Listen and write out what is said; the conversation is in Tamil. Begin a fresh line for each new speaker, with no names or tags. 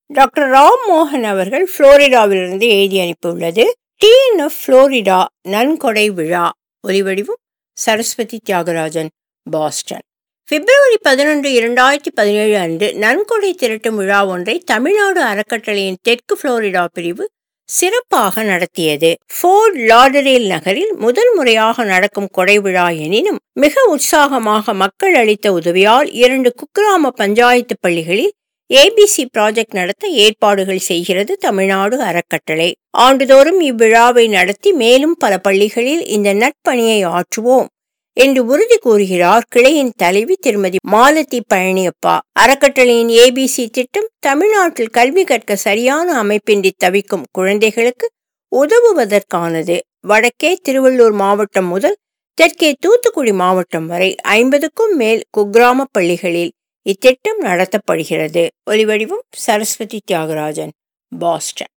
டாக்டர் ராம் மோகன் அவர்கள் புளோரிடாவிலிருந்து எழுதி அனுப்பியுள்ளது டிஎன்எஃப் புளோரிடா நன்கொடை விழா ஒலிவடிவம் சரஸ்வதி தியாகராஜன் பாஸ்டன் பிப்ரவரி பதினொன்று இரண்டாயிரத்தி பதினேழு அன்று நன்கொடை திரட்டும் விழா ஒன்றை தமிழ்நாடு அறக்கட்டளையின் தெற்கு புளோரிடா பிரிவு சிறப்பாக நடத்தியது ஃபோர்ட் லாடரேல் நகரில் முதல் முறையாக நடக்கும் கொடை விழா எனினும் மிக உற்சாகமாக மக்கள் அளித்த உதவியால் இரண்டு குக்கிராம பஞ்சாயத்து பள்ளிகளில் ஏபிசி ப்ராஜெக்ட் நடத்த ஏற்பாடுகள் செய்கிறது தமிழ்நாடு அறக்கட்டளை ஆண்டுதோறும் இவ்விழாவை நடத்தி மேலும் பல பள்ளிகளில் இந்த நட்பணியை ஆற்றுவோம் என்று உறுதி கூறுகிறார் கிளையின் தலைவி திருமதி மாலதி பழனியப்பா அறக்கட்டளையின் ஏபிசி திட்டம் தமிழ்நாட்டில் கல்வி கற்க சரியான அமைப்பின்றி தவிக்கும் குழந்தைகளுக்கு உதவுவதற்கானது வடக்கே திருவள்ளூர் மாவட்டம் முதல் தெற்கே தூத்துக்குடி மாவட்டம் வரை ஐம்பதுக்கும் மேல் குக்கிராம பள்ளிகளில் இத்திட்டம் நடத்தப்படுகிறது ஒலிவடிவம் சரஸ்வதி தியாகராஜன் பாஸ்டன்